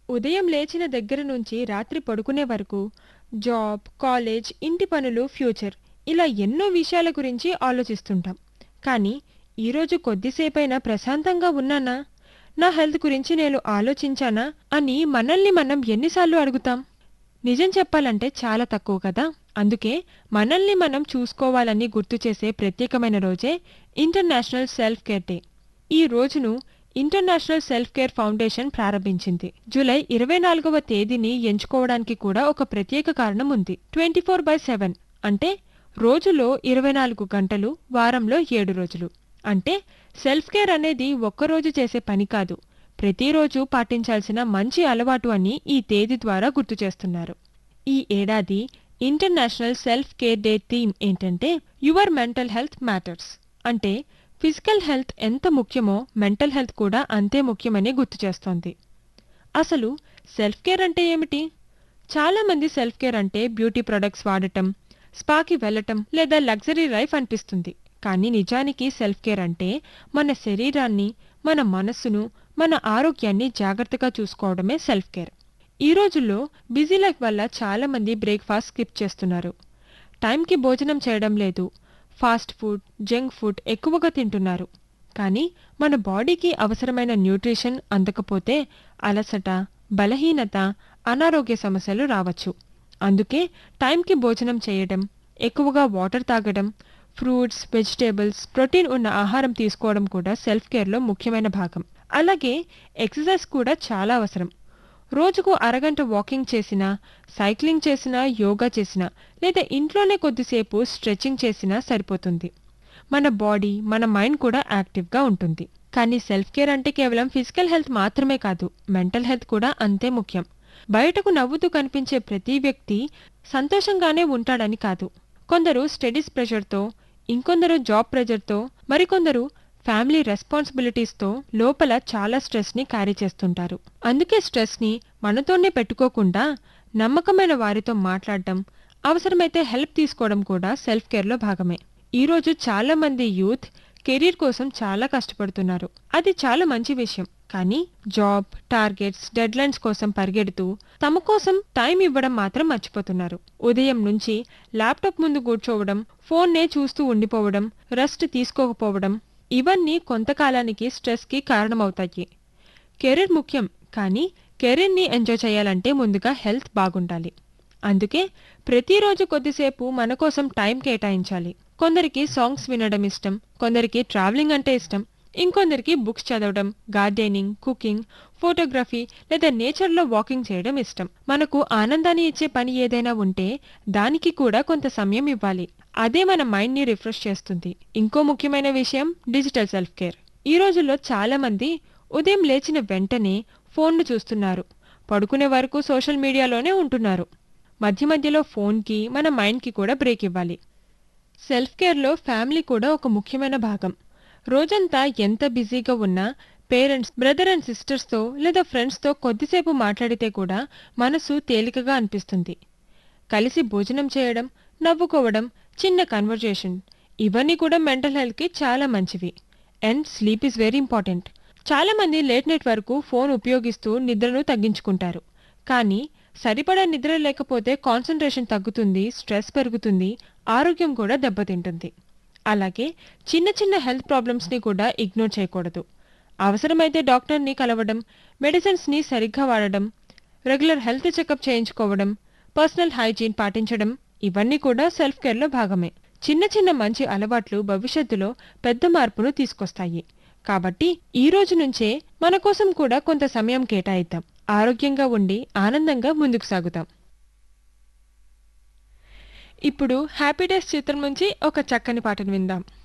ఉదయం లేచిన దగ్గర నుంచి రాత్రి పడుకునే వరకు జాబ్ కాలేజ్ ఇంటి పనులు ఫ్యూచర్ ఇలా ఎన్నో విషయాల గురించి ఆలోచిస్తుంటాం కానీ ఈరోజు కొద్దిసేపైనా ప్రశాంతంగా ఉన్నానా నా హెల్త్ గురించి నేను ఆలోచించానా అని మనల్ని మనం ఎన్నిసార్లు అడుగుతాం నిజం చెప్పాలంటే చాలా తక్కువ కదా అందుకే మనల్ని మనం చూసుకోవాలని గుర్తు చేసే ప్రత్యేకమైన రోజే ఇంటర్నేషనల్ సెల్ఫ్ కేర్ డే ఈ రోజును ఇంటర్నేషనల్ సెల్ఫ్ కేర్ ఫౌండేషన్ ప్రారంభించింది జూలై ఇరవై నాలుగవ తేదీని ఎంచుకోవడానికి కూడా ఒక ప్రత్యేక కారణం ఉంది ట్వంటీ ఫోర్ బై సెవెన్ అంటే రోజులో ఇరవై నాలుగు గంటలు వారంలో ఏడు రోజులు అంటే సెల్ఫ్ కేర్ అనేది ఒక్కరోజు చేసే పని కాదు ప్రతిరోజు పాటించాల్సిన మంచి అలవాటు అని ఈ తేదీ ద్వారా గుర్తు చేస్తున్నారు ఈ ఏడాది international self care day theme ఏంటంటే యువర్ మెంటల్ హెల్త్ మ్యాటర్స్ అంటే ఫిజికల్ హెల్త్ ఎంత ముఖ్యమో మెంటల్ హెల్త్ కూడా అంతే ముఖ్యమని గుర్తు చేస్తోంది అసలు సెల్ఫ్ కేర్ అంటే ఏమిటి చాలా మంది సెల్ఫ్ కేర్ అంటే బ్యూటీ ప్రొడక్ట్స్ వాడటం స్పాకి వెళ్ళటం లేదా లగ్జరీ లైఫ్ అనిపిస్తుంది కానీ నిజానికి సెల్ఫ్ కేర్ అంటే మన శరీరాన్ని మన మనస్సును మన ఆరోగ్యాన్ని జాగ్రత్తగా చూసుకోవడమే సెల్ఫ్ కేర్ ఈ రోజుల్లో బిజీ లైఫ్ వల్ల చాలా మంది బ్రేక్ఫాస్ట్ స్కిప్ చేస్తున్నారు టైంకి భోజనం చేయడం లేదు ఫాస్ట్ ఫుడ్ జంక్ ఫుడ్ ఎక్కువగా తింటున్నారు కానీ మన బాడీకి అవసరమైన న్యూట్రిషన్ అందకపోతే అలసట బలహీనత అనారోగ్య సమస్యలు రావచ్చు అందుకే టైంకి భోజనం చేయడం ఎక్కువగా వాటర్ తాగడం ఫ్రూట్స్ వెజిటేబుల్స్ ప్రోటీన్ ఉన్న ఆహారం తీసుకోవడం కూడా సెల్ఫ్ కేర్లో ముఖ్యమైన భాగం అలాగే ఎక్సర్సైజ్ కూడా చాలా అవసరం రోజుకు అరగంట వాకింగ్ చేసినా సైక్లింగ్ చేసినా యోగా చేసినా లేదా ఇంట్లోనే కొద్దిసేపు స్ట్రెచింగ్ చేసినా సరిపోతుంది మన బాడీ మన మైండ్ కూడా యాక్టివ్గా ఉంటుంది కానీ సెల్ఫ్ కేర్ అంటే కేవలం ఫిజికల్ హెల్త్ మాత్రమే కాదు మెంటల్ హెల్త్ కూడా అంతే ముఖ్యం బయటకు నవ్వుతూ కనిపించే ప్రతి వ్యక్తి సంతోషంగానే ఉంటాడని కాదు కొందరు స్టడీస్ ప్రెషర్తో ఇంకొందరు జాబ్ ప్రెషర్తో మరికొందరు ఫ్యామిలీ రెస్పాన్సిబిలిటీస్తో లోపల చాలా స్ట్రెస్ని క్యారీ చేస్తుంటారు అందుకే స్ట్రెస్ని మనతోనే పెట్టుకోకుండా నమ్మకమైన వారితో మాట్లాడడం అవసరమైతే హెల్ప్ తీసుకోవడం కూడా సెల్ఫ్ కేర్లో భాగమే ఈరోజు చాలా మంది యూత్ కెరీర్ కోసం చాలా కష్టపడుతున్నారు అది చాలా మంచి విషయం కానీ జాబ్ టార్గెట్స్ డెడ్లైన్స్ కోసం పరిగెడుతూ తమ కోసం టైం ఇవ్వడం మాత్రం మర్చిపోతున్నారు ఉదయం నుంచి ల్యాప్టాప్ ముందు కూర్చోవడం ఫోన్నే చూస్తూ ఉండిపోవడం రెస్ట్ తీసుకోకపోవడం ఇవన్నీ కొంతకాలానికి స్ట్రెస్కి కారణమవుతాయి కెరీర్ ముఖ్యం కానీ కెరీర్ని ఎంజాయ్ చేయాలంటే ముందుగా హెల్త్ బాగుండాలి అందుకే ప్రతిరోజు కొద్దిసేపు మన కోసం టైం కేటాయించాలి కొందరికి సాంగ్స్ వినడం ఇష్టం కొందరికి ట్రావెలింగ్ అంటే ఇష్టం ఇంకొందరికి బుక్స్ చదవడం గార్డెనింగ్ కుకింగ్ ఫోటోగ్రఫీ లేదా నేచర్లో వాకింగ్ చేయడం ఇష్టం మనకు ఆనందాన్ని ఇచ్చే పని ఏదైనా ఉంటే దానికి కూడా కొంత సమయం ఇవ్వాలి అదే మన మైండ్ని రిఫ్రెష్ చేస్తుంది ఇంకో ముఖ్యమైన విషయం డిజిటల్ సెల్ఫ్ కేర్ ఈ రోజుల్లో చాలా మంది ఉదయం లేచిన వెంటనే ఫోన్ను చూస్తున్నారు పడుకునే వరకు సోషల్ మీడియాలోనే ఉంటున్నారు మధ్య మధ్యలో ఫోన్కి మన మైండ్కి కూడా బ్రేక్ ఇవ్వాలి సెల్ఫ్ కేర్లో ఫ్యామిలీ కూడా ఒక ముఖ్యమైన భాగం రోజంతా ఎంత బిజీగా ఉన్నా పేరెంట్స్ బ్రదర్ అండ్ సిస్టర్స్తో లేదా ఫ్రెండ్స్తో కొద్దిసేపు మాట్లాడితే కూడా మనసు తేలికగా అనిపిస్తుంది కలిసి భోజనం చేయడం నవ్వుకోవడం చిన్న కన్వర్జేషన్ ఇవన్నీ కూడా మెంటల్ హెల్త్కి చాలా మంచివి and sleep is very important చాలా మంది లేట్ నైట్ వరకు ఫోన్ ఉపయోగిస్తూ నిద్రను తగ్గించుకుంటారు కానీ సరిపడా నిద్ర లేకపోతే కాన్సన్ట్రేషన్ తగ్గుతుంది స్ట్రెస్ పెరుగుతుంది ఆరోగ్యం కూడా దెబ్బతింటుంది అలాగే చిన్న చిన్న హెల్త్ ప్రాబ్లమ్స్ని కూడా ఇగ్నోర్ చేయకూడదు అవసరమైతే డాక్టర్ని కలవడం మెడిసిన్స్ని సరిగ్గా వాడడం రెగ్యులర్ హెల్త్ చెకప్ చేయించుకోవడం పర్సనల్ హైజీన్ పాటించడం ఇవన్నీ కూడా సెల్ఫ్ కేర్లో భాగమే చిన్న చిన్న మంచి అలవాట్లు భవిష్యత్తులో పెద్ద మార్పును తీసుకొస్తాయి కాబట్టి ఈ రోజు నుంచే మన కోసం కూడా కొంత సమయం కేటాయిద్దాం ఆరోగ్యంగా ఉండి ఆనందంగా ముందుకు సాగుతాం ఇప్పుడు హ్యాపీ డేస్ చిత్రం నుంచి ఒక చక్కని పాటను విందాం